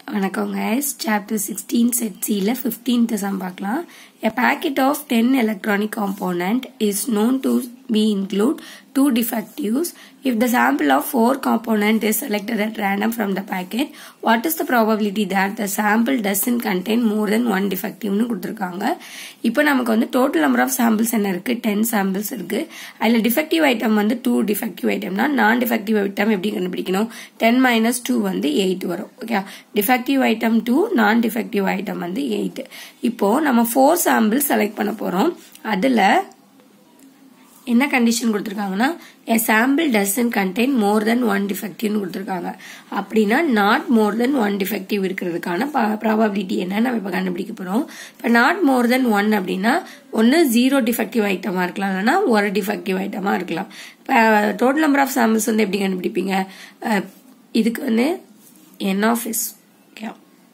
வணக்கம் guys chapter sixteen set சியில் fifteenth sum பார்க்கலாம் A packet of 10 electronic component is known to be include two defectives. If the sample of 4 component is selected at random from the packet, what is the probability that the sample doesn't contain more than one defective னு கொடுத்துருக்காங்க இப்போ நமக்கு வந்து total number of samples என்ன இருக்கு ten samples இருக்கு அதில் defective item வந்து டூ டிஃபெக்டிவ் ஐட்டம்னா நான் டிஃபெக்டிவ் ஐட்டம் எப்படி கண்டுபிடிக்கணும் டென் மைனஸ் டூ வந்து எயிட் வரும் okay defective item two non defective item வந்து எயிட் இப்போ நம்ம ஃபோர் சாம்பிள் செலக்ட் பண்ண போறோம் அதுல என்ன கண்டிஷன் கொடுத்துருக்காங்கன்னா a sample dozen contain more than one டிஃபெக்டிவ்னு கொடுத்துருக்காங்க அப்படின்னா not more than one defective இருக்கிறதுக்கான ப்ராபபிலிட்டி என்ன நம்ம இப்போ கண்டுபிடிக்க போகிறோம் இப்போ நாட் மோர் தென் ஒன் அப்படின்னா ஒன்று ஜீரோ டிஃபெக்டிவ் ஐட்டமாக இருக்கலாம் இல்லைன்னா ஒரு டிஃபெக்டிவ் ஐட்டமாக இருக்கலாம் இப்போ டோட்டல் நம்பர் ஆஃப் சாம்பிள்ஸ் வந்து எப்படி கண்டுபிடிப்பீங்க இதுக்கு வந்து என் ஆஃப் எஸ் ஓகே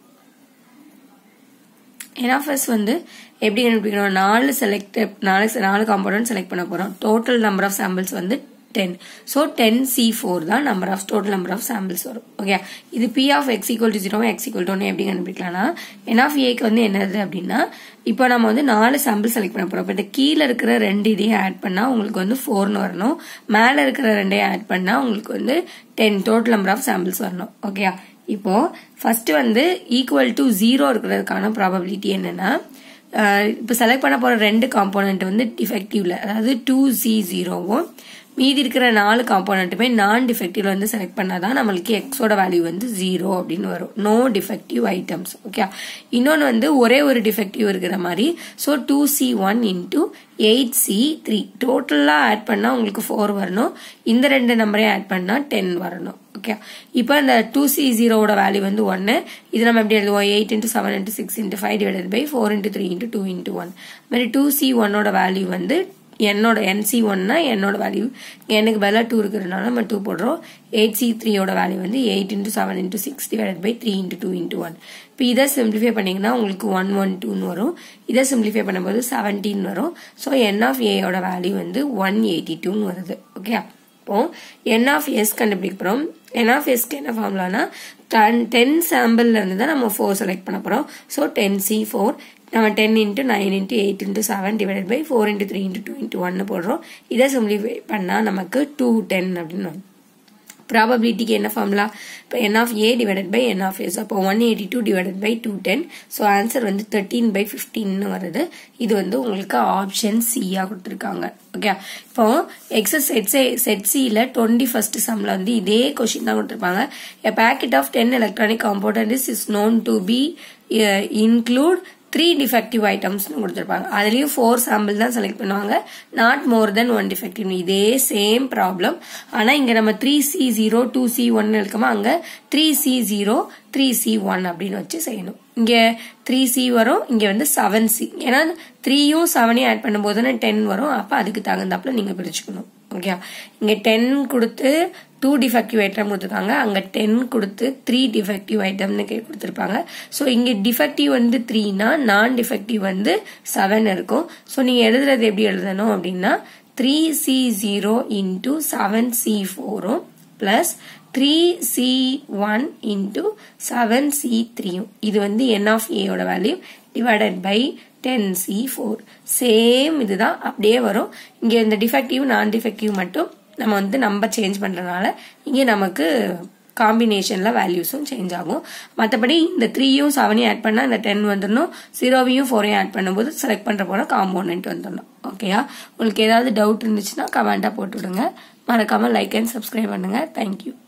என்எஃப்எஸ் வந்து எப்படி கண்டுபிடிக்கணும் நாலு செலக்ட் நாலு நாலு காம்பவுண்ட் செலக்ட் பண்ண போறோம் டோட்டல் நம்பர் ஆஃப் சாம்பிள்ஸ் வந்து ten so ten C four தான் number of total number of samples வரும் ஓகே இது P of X equal to zero X equal to எப்படி கண்டுபிடிக்கலாம்னா என் ஆஃப் ஏக்கு வந்து என்னது அப்படின்னா இப்போ நம்ம வந்து நாலு சாம்பிள் செலக்ட் பண்ண போறோம் இப்போ இந்த கீழே இருக்கிற ரெண்டு இதையும் ஆட் பண்ணா உங்களுக்கு வந்து ஃபோர்னு வரணும் மேலே இருக்கிற ரெண்டையும் ஆட் பண்ணா உங்களுக்கு வந்து ten total number of samples வரணும் ஓகே இப்போ ஃபர்ஸ்ட் வந்து ஈக்குவல் டு ஜீரோ இருக்கிறதுக்கான ப்ராபபிலிட்டி என்னன்னா இப்போ செலக்ட் பண்ண போற ரெண்டு காம்போனன்ட் வந்து டிஃபெக்டிவ்ல அதாவது டூ சி ஜீரோவும் மீதி இருக்கிற நாலு காம்போனண்ட்டுமே நான் டிஃபெக்டிவ்ல வந்து செலக்ட் பண்ணாதான் நம்மளுக்கு எக்ஸோட வேல்யூ வந்து ஜீரோ அப்படின்னு வரும் நோ டிஃபெக்டிவ் ஐட்டம்ஸ் ஓகே இன்னொன்று வந்து ஒரே ஒரு டிஃபெக்டிவ் இருக்கிற மாதிரி so two C one into eight C three டோட்டலாக ஆட் பண்ணால் உங்களுக்கு ஃபோர் வரணும் இந்த ரெண்டு நம்பரையும் ஆட் பண்ணால் டென் வரணும் ஓகே இப்போ இந்த டூ சி ஜீரோவோட வேல்யூ வந்து ஒன்று இது நம்ம எப்படி எழுதுவோம் eight into seven into six into five divided by four into three into two into one மாதிரி டூ சி ஒன்னோட வேல்யூ வந்து என்னோட என்சி ஒன்னா என்னோட வேல்யூ எனக்கு பதிலாக டூ இருக்கிறதுனால நம்ம டூ போடுறோம் எயிட் சி த்ரீயோட வேல்யூ வந்து eight into seven into six divided by three into two into one இப்போ இதை சிம்பிளிஃபை பண்ணீங்கன்னா உங்களுக்கு ஒன் ஒன் டூன்னு வரும் இதை சிம்பிளிஃபை பண்ணும்போது செவன்டீன் வரும் ஸோ என் ஆஃப் ஏயோட வேல்யூ வந்து ஒன் எயிட்டி டூன்னு வருது ஓகே இப்போ என் ஆஃப் எஸ் கண்டுபிடிக்க போகிறோம் என் ஆஃப் எஸ்க்கு என்ன ஃபார்முலானா டென் சாம்பிள்ல இருந்து தான் நம்ம ஃபோர் செலக்ட் பண்ண போகிறோம் ஸோ டென் சி ஃபோர் நம்ம ten into nine into eight into seven divided by four into three into two இன்ட்டு ஒன்னு போடுறோம் இதை சிம்பிளிஃபை பண்ணால் நமக்கு டூ டென் அப்படின்னு வரும் ப்ராபபிலிட்டிக்கு என்ன ஃபார்முலா இப்போ N of A divided by N of S அப்போ one eighty two divided by two ten so answer வந்து தேர்ட்டீன் பை ஃபிஃப்டீன்னு வருது இது வந்து உங்களுக்கு ஆப்ஷன் சியாக கொடுத்துருக்காங்க ஓகே இப்போ எக்ஸஸ் செட் செட் சியில் டுவெண்ட்டி ஃபர்ஸ்ட் சம்மில் வந்து இதே கொஷின் தான் கொடுத்துருப்பாங்க a packet of ten electronic compound is is known to be include three defective ஐட்டம்ஸ்னு கொடுத்துருப்பாங்க அதுலேயும் ஃபோர் சாம்பிள் தான் செலக்ட் பண்ணுவாங்க not more than one defective இதே சேம் ப்ராப்ளம் ஆனால் இங்கே நம்ம three C zero two C one இருக்கமா அங்கே three C zero three C one அப்படின்னு வச்சு செய்யணும் இங்கே த்ரீ சி வரும் இங்கே வந்து செவன் சி ஏன்னா த்ரீயும் செவனையும் ஆட் பண்ணும்போது தானே டென் வரும் அப்போ அதுக்கு தகுந்தாப்புல நீங்கள் பிரிச்சுக்கணும் ஓகே இங்கே டென் கொடுத்து டூ டிஃபெக்டிவ் ஐட்டம் கொடுத்துருக்காங்க அங்கே டென் கொடுத்து த்ரீ டிஃபெக்டிவ் ஐட்டம்னு கொடுத்துருப்பாங்க ஸோ இங்கே டிஃபெக்டிவ் வந்து த்ரீனா நான் டிஃபெக்டிவ் வந்து செவன் இருக்கும் ஸோ நீங்கள் எழுதுறது எப்படி எழுதணும் அப்படின்னா three C zero into seven C ஃபோரும் plus three C one into seven C த்ரீயும் இது வந்து என் ஆஃப் ஏயோட value divided by ten C four same இதுதான் அப்படியே வரும் இங்கே இந்த டிஃபெக்டிவ் நான் டிஃபெக்டிவ் மட்டும் நம்ம வந்து நம்பர் சேஞ்ச் பண்ணுறதுனால இங்கே நமக்கு காம்பினேஷனில் வேல்யூஸும் சேஞ்ச் ஆகும் மற்றபடி இந்த த்ரீயும் செவனையும் ஆட் பண்ணால் இந்த டென் வந்துடணும் ஜீரோவையும் ஃபோரையும் ஆட் பண்ணும்போது செலக்ட் பண்ணுற போல காம்போனன்ட் வந்துடணும் ஓகேயா உங்களுக்கு ஏதாவது டவுட் இருந்துச்சுன்னா கமெண்ட்டாக போட்டு விடுங்க மறக்காமல் லைக் அண்ட் சப்ஸ்கிரைப் பண்ணுங்கள் தேங்க்யூ